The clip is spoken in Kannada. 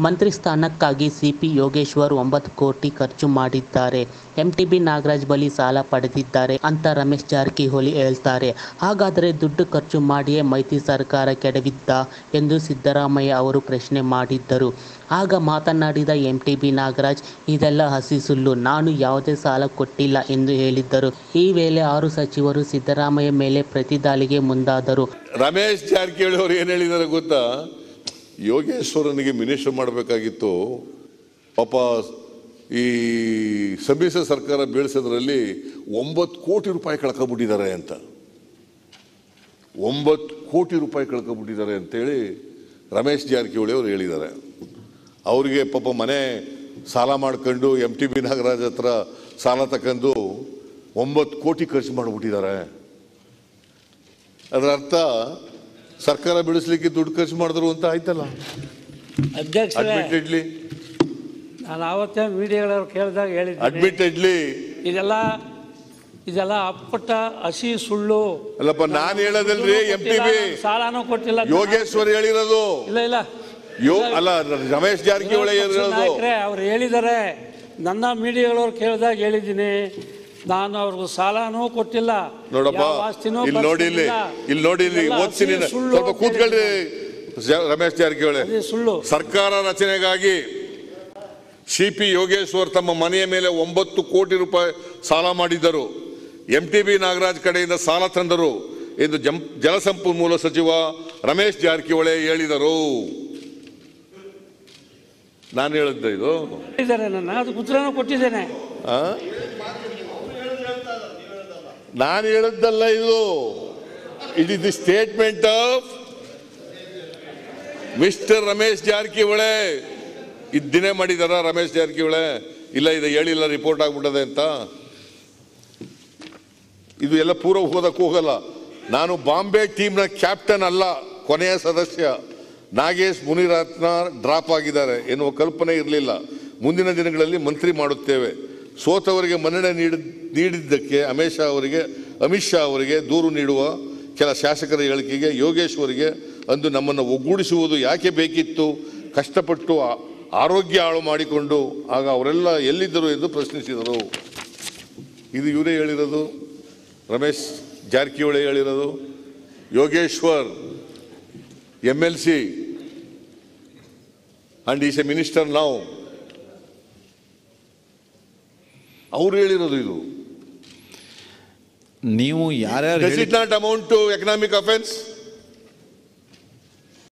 ಮಂತ್ರಿ ಸ್ಥಾನಕ್ಕಾಗಿ ಸಿಪಿ ಯೋಗೇಶ್ವರ್ ಒಂಬತ್ತು ಕೋಟಿ ಖರ್ಚು ಮಾಡಿದ್ದಾರೆ ಎಂಟಿಬಿ ನಾಗರಾಜ್ ಬಳಿ ಸಾಲ ಪಡೆದಿದ್ದಾರೆ ಅಂತ ರಮೇಶ್ ಜಾರಕಿಹೊಳಿ ಹೇಳ್ತಾರೆ ಹಾಗಾದರೆ ದುಡ್ಡು ಖರ್ಚು ಮಾಡಿಯೇ ಮೈತ್ರಿ ಸರ್ಕಾರ ಕೆಡವಿದ್ದ ಎಂದು ಸಿದ್ದರಾಮಯ್ಯ ಅವರು ಪ್ರಶ್ನೆ ಮಾಡಿದ್ದರು ಆಗ ಮಾತನಾಡಿದ ಎಂಟಿಬಿ ನಾಗರಾಜ್ ಇದೆಲ್ಲ ಹಸಿ ಸುಳ್ಳು ನಾನು ಯಾವುದೇ ಸಾಲ ಕೊಟ್ಟಿಲ್ಲ ಎಂದು ಹೇಳಿದ್ದರು ಈ ವೇಳೆ ಆರು ಸಚಿವರು ಸಿದ್ದರಾಮಯ್ಯ ಮೇಲೆ ಪ್ರತಿದಾಳಿಗೆ ಮುಂದಾದರು ರಮೇಶ್ ಜಾರಕಿಹೊಳಿ ಅವರು ಏನು ಹೇಳಿದ್ದಾರೆ ಗೊತ್ತಾ ಯೋಗೇಶ್ವರನಿಗೆ ಮಿನಿಸ್ಟರ್ ಮಾಡಬೇಕಾಗಿತ್ತು ಪಾಪ ಈ ಸಮ್ಮಿಶ್ರ ಸರ್ಕಾರ ಬೀಳಿಸೋದ್ರಲ್ಲಿ ಒಂಬತ್ತು ಕೋಟಿ ರೂಪಾಯಿ ಕಳ್ಕೊಂಬಿಟ್ಟಿದ್ದಾರೆ ಅಂತ ಒಂಬತ್ತು ಕೋಟಿ ರೂಪಾಯಿ ಕಳ್ಕೊಂಬಿಟ್ಟಿದ್ದಾರೆ ಅಂತೇಳಿ ರಮೇಶ್ ಜಾರಕಿಹೊಳಿ ಅವರು ಹೇಳಿದ್ದಾರೆ ಅವರಿಗೆ ಪಾಪ ಮನೆ ಸಾಲ ಮಾಡ್ಕೊಂಡು ಎಮ್ ಟಿ ಬಿ ನಾಗರಾಜ್ ಹತ್ರ ಸಾಲ ತಕೊಂಡು ಒಂಬತ್ತು ಕೋಟಿ ಖರ್ಚು ಮಾಡಿಬಿಟ್ಟಿದ್ದಾರೆ ಅದರ ಅರ್ಥ ಸರ್ಕಾರ ಬೆಳೆಸಲಿಕ್ಕೆ ದುಡ್ಡು ಖರ್ಚು ಮಾಡಿದ್ರು ಅಂತ ಆಯ್ತಲ್ಲ ಅಧ್ಯಕ್ಷರೇ ಅಡ್ಮಿಟೆಡ್ಲಿ ನಾನು ಆವತ್ತೇ ಮೀಡಿಯಾಗಳವ್ರು ಕೇಳಿದಾಗ ಹೇಳಿದ್ದೀನಿ ಅಡ್ಮಿಟೆಡ್ಲಿ ಇದೆಲ್ಲ ಇದೆಲ್ಲ ಅಪ್ಪಟ ಹಸಿ ಸುಳ್ಳು ಅಲ್ಲಪ್ಪ ನಾನು ಹೇಳೋದಲ್ರಿ ಎಂ ಟಿ ಬಿ ಸಾಲನೂ ಕೊಟ್ಟಿಲ್ಲ ಯೋಗೇಶ್ವರ್ ಹೇಳಿರೋದು ಇಲ್ಲ ಇಲ್ಲ ಯೋ ಅಲ್ಲ ರಮೇಶ್ ಜಾರಕಿಹೊಳಿ ಹೇಳಿರೋದು ನಾಯಕರೇ ಅವ್ರು ಹೇಳಿದ್ದಾರೆ ನನ್ನ ಮೀಡಿಯಾಗಳವ್ರು ಕೇಳಿದಾಗ ಹೇಳಿದ್ದೀನಿ ನಾನು ಅವ್ರಿಗೂ ಸಾಲನೂ ಕೊಟ್ಟಿಲ್ಲ ನೋಡಪ್ಪ ಯಾವ ಆಸ್ತಿನೂ ಇಲ್ಲಿ ನೋಡಿ ಇಲ್ಲಿ ಬರ್ಸ್ಕೊಂಡಿಲ್ಲ. ಇಲ್ಲಿ ನೋಡಿ ಇಲ್ಲಿ ಇದೆಲ್ಲ ಓದ್ತೀನಿ ಹಸಿ ಸುಳ್ಳು ಸ್ವಲ್ಪ ಅಂತ ಕೂತ್ಕೊಳ್ರಿ ಹೇಳಿದ್ದೀನಿ. ಜ- ರಮೇಶ್ ಜಾರಕಿಹೊಳಿ ಅದೇ ಸುಳ್ಳು ಸರ್ಕಾರ ರಚನೆಗಾಗಿ ಸಿ ಪಿ ಯೋಗೇಶ್ವರ್ ತಮ್ಮ ಮನೆಯ ಮೇಲೆ ಒಂಬತ್ತು ಕೋಟಿ ರೂಪಾಯಿ ಸಾಲ ಮಾಡಿದ್ದರು ಎಂ ಟಿ ಬಿ ನಾಗರಾಜ್ ಕಡೆಯಿಂದ ಸಾಲ ತಂದರು ಎಂದು ಜಂ ಜಲಸಂಪನ್ಮೂಲ ಸಚಿವ ರಮೇಶ್ ಜಾರಕಿಹೊಳಿ ಹೇಳಿದರು ನಾನು ಹೇಳಿದ್ದೆ ಇದು ಹೇಳಿದ್ದಾರೆ ನನ್ನ ಅದಕ್ಕೆ ಉತ್ತರನೂ ಕೊಟ್ಟಿದ್ದೇನೆ ಆ? ನಾನು ಹೇಳಿದ್ದಲ್ಲ ಇದು it is the statement of mister Ramesh Jarkiholi ಇದ್ದಿನೇ ಮಾಡಿದಾರ ರಮೇಶ್ ಜಾರಕಿಹೊಳಿ ಇಲ್ಲ ಇದು ಹೇಳಿಲ್ಲ ರಿಪೋರ್ಟ್ ಆಗ್ಬಿಟ್ಟದೆ ಅಂತ ಇದು ಎಲ್ಲ ಪೂರ್ವ ಹೋದಕ್ಕೆ ಹೋಗಲ್ಲ ನಾನು ಬಾಂಬೆ ಟೀಮ್ನ ಕ್ಯಾಪ್ಟನ್ ಅಲ್ಲ ಕೊನೆಯ ಸದಸ್ಯ ನಾಗೇಶ್ ಮುನಿರತ್ನ ಡ್ರಾಪ್ ಆಗಿದ್ದಾರೆ ಎನ್ನುವ ಕಲ್ಪನೆ ಇರಲಿಲ್ಲ ಮುಂದಿನ ದಿನಗಳಲ್ಲಿ ಮಂತ್ರಿ ಮಾಡುತ್ತೇವೆ ಸೋತವರಿಗೆ ಮನ್ನಣೆ ನೀಡಿ ನೀಡಿದ್ದಕ್ಕೆ ಅಮಿತ್ ಶಾ ಅವರಿಗೆ ಅಮಿತ್ ಶಾ ಅವರಿಗೆ ದೂರು ನೀಡುವ ಕೆಲ ಶಾಸಕರ ಹೇಳಿಕೆಗೆ ಯೋಗೇಶ್ವರಿಗೆ ಅಂದು ನಮ್ಮನ್ನು ಒಗ್ಗೂಡಿಸುವುದು ಯಾಕೆ ಬೇಕಿತ್ತು ಕಷ್ಟಪಟ್ಟು ಆ- ಆರೋಗ್ಯ ಹಾಳು ಮಾಡಿಕೊಂಡು ಆಗ ಅವರೆಲ್ಲ ಎಲ್ಲಿದ್ದರು ಎಂದು ಪ್ರಶ್ನಿಸಿದರು ಇದು ಇವರೇ ಹೇಳಿರೋದು ರಮೇಶ್ ಜಾರಕಿಹೊಳಿ ಹೇಳಿರೋದು Yogeshwar M L C and is a minister ನಾವು ಅವ್ರು ಹೇಳಿರೋದು ಇದು ನೀವು ಯಾರ್ಯಾರು does it not amount to economic offence